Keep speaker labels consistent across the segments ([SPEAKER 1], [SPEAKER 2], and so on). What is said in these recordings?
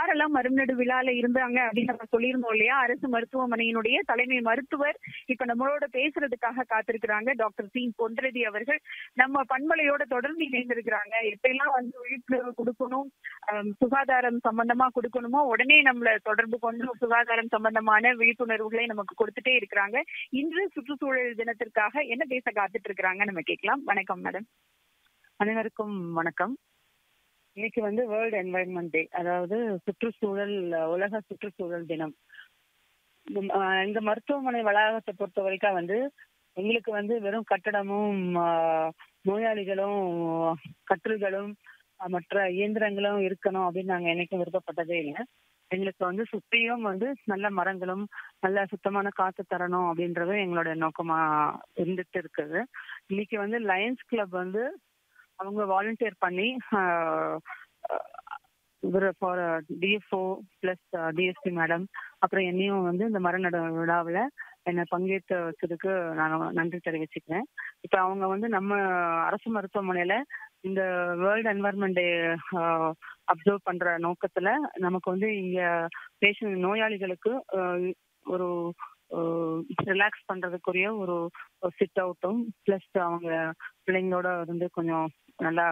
[SPEAKER 1] யாரெல்லாம் மருநடு விழால இருந்தாங்க அப்படின்னு நம்ம சொல்லியிருந்தோம் இல்லையா அரசு மருத்துவமனையினுடைய தலைமை மருத்துவர் இப்ப நம்மளோட பேசுறதுக்காக காத்திருக்கிறாங்க டாக்டர் சி பொன்ரதி அவர்கள் நம்ம பண்பலையோட தொடர்ந்து இணைந்திருக்கிறாங்க எப்பெல்லாம் வந்து விழிப்புணர்வு கொடுக்கணும் ஆம், சுகாதாரம் சம்பந்தமா கொடுக்கணுமோ உடனே நம்மள தொடர்பு கொண்டு சுகாதாரம் சம்பந்தமான விழிப்புணர்வுகளை நமக்கு கொடுத்துட்டே இருக்கிறாங்க இன்று சுற்றுச்சூழல் தினத்திற்காக என்ன பேச காத்துட்டு இருக்கிறாங்க நம்ம கேட்கலாம் வணக்கம் மேடம்
[SPEAKER 2] அனைவருக்கும் வணக்கம் இன்னைக்கு வந்து வேர்ல்டு என்வாயன்மெண்ட் டே அதாவது சுற்றுச்சூழல் உலக சுற்றுச்சூழல் தினம் இந்த- ஆஹ் இந்த மருத்துவமனை வளாகத்தை பொறுத்த வரைக்கும் வந்து எங்களுக்கு வந்து வெறும் கட்டடமும் ஆஹ், நோயாளிகளும் கற்றல்களும் ஆஹ், மற்ற இயந்திரங்களும் இருக்கணும் அப்படின்னு நாங்க என்னைக்கும் விருப்பப்பட்டதே இல்லை எங்களுக்கு வந்து சுற்றியும் வந்து நல்ல மரங்களும் நல்ல சுத்தமான காத்து தரணும் அப்படின்றது எங்களோட நோக்கமா இருந்துட்டு இருக்குது இன்னைக்கு வந்து லயன்ஸ் கிளப் வந்து அவங்க வாலண்டியர் பண்ணி இவர் for DFO plus DSP madam அப்புறம் என்னையும் வந்து இந்த மரநட விழாவில் என்னை பங்கேற்று வச்சதுக்கு நான் நன்றி தெரிவிச்சுக்கிறேன் இப்போ அவங்க வந்து நம்ம அரசு மருத்துவமனையில இந்த வேர்ல்டு என்வரன்மெண்ட் டே அப்சர்வ் பண்ற நோக்கத்துல நமக்கு வந்து இங்க பேஷண்ட் நோயாளிகளுக்கு ஆஹ், ஒரு ரிலாக்ஸ் பண்றதுக்குரிய ஒரு சிட் அவுட்டும் ப்ளஸ் அவங்க பிள்ளைங்களோட வந்து கொஞ்சம் நல்லா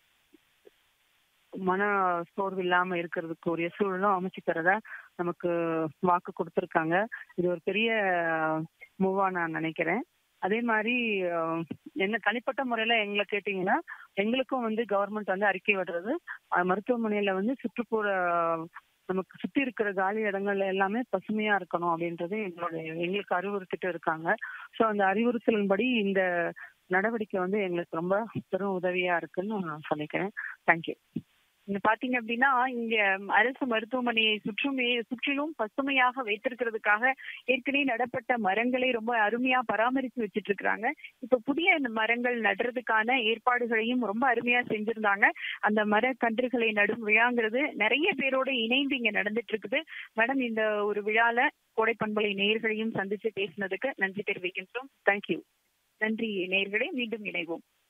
[SPEAKER 2] மன சோர்வு இல்லாம இருக்கிறதுக்குரிய சூழலும் அமைச்சு தரதா நமக்கு வாக்கு கொடுத்துருக்காங்க இது ஒரு பெரிய மூவா நான் நினைக்கிறேன் அதே மாதிரி அஹ், என்ன தனிப்பட்ட முறையில எங்களை கேட்டீங்கன்னா எங்களுக்கும் வந்து கவர்மெண்ட் வந்து அறிக்கை விடுறது அஹ், மருத்துவமனையில வந்து சுற்றுப்புற நமக்கு சுத்தி இருக்கிற காலி இடங்கள்ல எல்லாமே பசுமையா இருக்கணும் அப்படின்றது எங்களோட எங்களுக்கு அறிவுறுத்திட்டு இருக்காங்க ஸோ அந்த அறிவுறுத்தலின்படி இந்த நடவடிக்கை வந்து எங்களுக்கு ரொம்ப பெரும் உதவியா இருக்குன்னு நான் சொல்லிக்கிறேன் தேங்க்யூ
[SPEAKER 1] இங்க பாத்தீங்க அப்படின்னா இங்க அரசு மருத்துவமனையை சுற்றுமே சுற்றிலும் பசுமையாக வைத்திருக்கிறதுக்காக ஏற்கனவே நடப்பட்ட மரங்களை ரொம்ப அருமையா பராமரித்து வச்சிட்டு இருக்காங்க இப்ப புதிய இந்த மரங்கள் நடுறதுக்கான ஏற்பாடுகளையும் ரொம்ப அருமையா செஞ்சிருந்தாங்க அந்த மரக்கன்றுகளை நடும் விழாங்கிறது நிறைய பேரோட இணைந்து இங்க நடந்துட்டு இருக்குது மேடம் இந்த ஒரு விழால கோடை பண்பலை நேயர்களையும் சந்திச்சு பேசினதுக்கு நன்றி தெரிவிக்கின்றோம்
[SPEAKER 2] தேங்க்யூ
[SPEAKER 1] நன்றி நேயர்களே மீண்டும் இணைவோம்